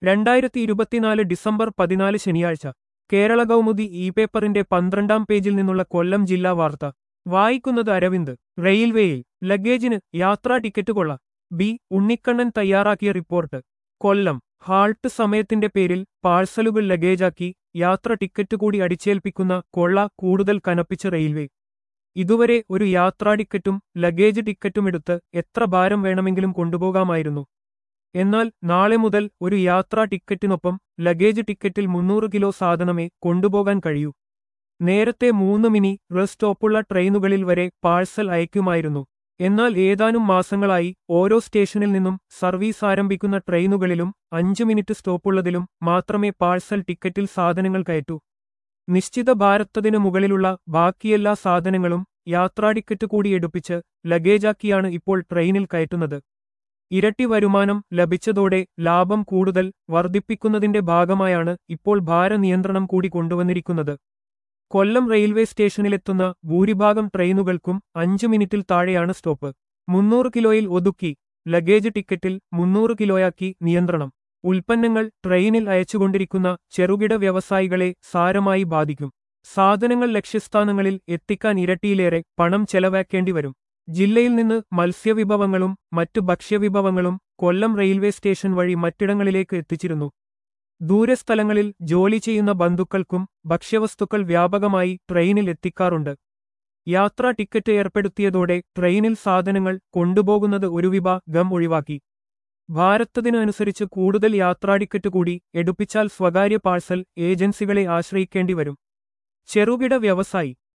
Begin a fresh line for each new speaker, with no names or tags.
രണ്ടായിരത്തി ഇരുപത്തിനാല് ഡിസംബർ പതിനാല് ശനിയാഴ്ച കേരള കൗമുദി ഇ പേപ്പറിന്റെ പന്ത്രണ്ടാം പേജിൽ നിന്നുള്ള കൊല്ലം ജില്ലാ വാർത്ത വായിക്കുന്നത് അരവിന്ദ് റെയിൽവേയിൽ ലഗേജിന് യാത്രാ ടിക്കറ്റ് കൊള്ള ബി ഉണ്ണിക്കണ്ണൻ തയ്യാറാക്കിയ റിപ്പോർട്ട് കൊല്ലം ഹാൾട്ട് സമയത്തിന്റെ പേരിൽ പാഴ്സലുകൾ ലഗേജാക്കി യാത്ര ടിക്കറ്റ് കൂടി അടിച്ചേൽപ്പിക്കുന്ന കൊള്ള കൂടുതൽ കനപ്പിച്ച റെയിൽവേ ഇതുവരെ ഒരു യാത്രാ ടിക്കറ്റും ലഗേജ് ടിക്കറ്റും എടുത്ത് എത്ര ഭാരം വേണമെങ്കിലും കൊണ്ടുപോകാമായിരുന്നു എന്നാൽ നാളെ മുതൽ ഒരു യാത്രാ ടിക്കറ്റിനൊപ്പം ലഗേജ് ടിക്കറ്റിൽ മുന്നൂറ് കിലോ സാധനമേ കൊണ്ടുപോകാൻ കഴിയൂ നേരത്തെ മൂന്ന് മിനി റസ് സ്റ്റോപ്പുള്ള ട്രെയിനുകളിൽ വരെ പാഴ്സൽ അയക്കുമായിരുന്നു എന്നാൽ ഏതാനും മാസങ്ങളായി ഓരോ സ്റ്റേഷനിൽ നിന്നും സർവീസ് ആരംഭിക്കുന്ന ട്രെയിനുകളിലും അഞ്ചു മിനിറ്റ് സ്റ്റോപ്പുള്ളതിലും മാത്രമേ പാഴ്സൽ ടിക്കറ്റിൽ സാധനങ്ങൾ കയറ്റൂ നിശ്ചിത ഭാരത്തതിനു മുകളിലുള്ള ബാക്കിയെല്ലാ സാധനങ്ങളും യാത്രാ ടിക്കറ്റ് കൂടി എടുപ്പിച്ച് ലഗേജാക്കിയാണ് ഇപ്പോൾ ട്രെയിനിൽ കയറ്റുന്നത് ഇരട്ടി വരുമാനം ലഭിച്ചതോടെ ലാഭം കൂടുതൽ വർദ്ധിപ്പിക്കുന്നതിന്റെ ഭാഗമായാണ് ഇപ്പോൾ ഭാരനിയന്ത്രണം കൂടി കൊണ്ടുവന്നിരിക്കുന്നത് കൊല്ലം റെയിൽവേ സ്റ്റേഷനിലെത്തുന്ന ഭൂരിഭാഗം ട്രെയിനുകൾക്കും അഞ്ചു മിനിറ്റിൽ താഴെയാണ് സ്റ്റോപ്പ് മുന്നൂറ് കിലോയിൽ ഒതുക്കി ലഗേജ് ടിക്കറ്റിൽ മുന്നൂറ് കിലോയാക്കി നിയന്ത്രണം ഉൽപ്പന്നങ്ങൾ ട്രെയിനിൽ അയച്ചുകൊണ്ടിരിക്കുന്ന ചെറുകിട വ്യവസായികളെ സാരമായി ബാധിക്കും സാധനങ്ങൾ ലക്ഷ്യസ്ഥാനങ്ങളിൽ എത്തിക്കാൻ ഇരട്ടിയിലേറെ പണം ചെലവാക്കേണ്ടി വരും ജില്ലയിൽ നിന്ന് മത്സ്യവിഭവങ്ങളും മറ്റു ഭക്ഷ്യവിഭവങ്ങളും കൊല്ലം റെയിൽവേ സ്റ്റേഷൻ വഴി മറ്റിടങ്ങളിലേക്ക് എത്തിച്ചിരുന്നു ദൂരസ്ഥലങ്ങളിൽ ജോലി ചെയ്യുന്ന ബന്ധുക്കൾക്കും ഭക്ഷ്യവസ്തുക്കൾ വ്യാപകമായി ട്രെയിനിൽ എത്തിക്കാറുണ്ട് യാത്രാ ടിക്കറ്റ് ഏർപ്പെടുത്തിയതോടെ ട്രെയിനിൽ സാധനങ്ങൾ കൊണ്ടുപോകുന്നത് ഒരു വിഭാഗം ഒഴിവാക്കി ഭാരത്തതിന് അനുസരിച്ച് കൂടുതൽ യാത്രാ ടിക്കറ്റ് കൂടി എടുപ്പിച്ചാൽ സ്വകാര്യ പാഴ്സൽ ഏജൻസികളെ ആശ്രയിക്കേണ്ടി വരും ചെറുകിട വ്യവസായി